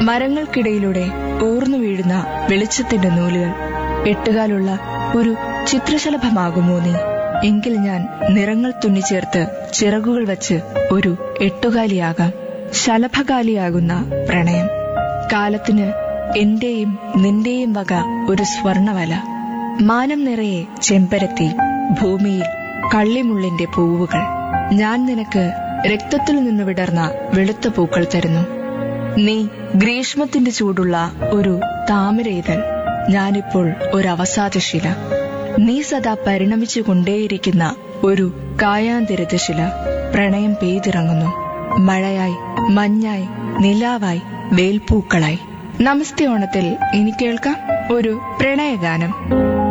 മരങ്ങൾക്കിടയിലൂടെ ഊർന്നു വീഴുന്ന വെളിച്ചത്തിന്റെ നൂലുകൾ എട്ടുകാലുള്ള ഒരു ചിത്രശലഭമാകുമോ നീ എങ്കിൽ ഞാൻ നിറങ്ങൾ തുന്നിച്ചേർത്ത് ചിറകുകൾ വച്ച് ഒരു എട്ടുകാലിയാകാം ശലഭകാലിയാകുന്ന പ്രണയം കാലത്തിന് എന്റെയും നിന്റെയും വക ഒരു സ്വർണവല മാനം നിറയെ ചെമ്പരത്തി ഭൂമിയിൽ കള്ളിമുള്ളിന്റെ പൂവുകൾ ഞാൻ നിനക്ക് രക്തത്തിൽ നിന്ന് വിടർന്ന വെളുത്ത പൂക്കൾ തരുന്നു നീ ഗ്രീഷ്മത്തിന്റെ ചൂടുള്ള ഒരു താമരയിതൾ ഞാനിപ്പോൾ ഒരു അവസാദശില നീ സദാ പരിണമിച്ചു കൊണ്ടേയിരിക്കുന്ന ഒരു കായാന്തിരതശില പ്രണയം പെയ്തിറങ്ങുന്നു മഴയായി മഞ്ഞായി നിലാവായി വേൽപ്പൂക്കളായി നമസ്തേ ഓണത്തിൽ ഇനി കേൾക്കാം ഒരു പ്രണയഗാനം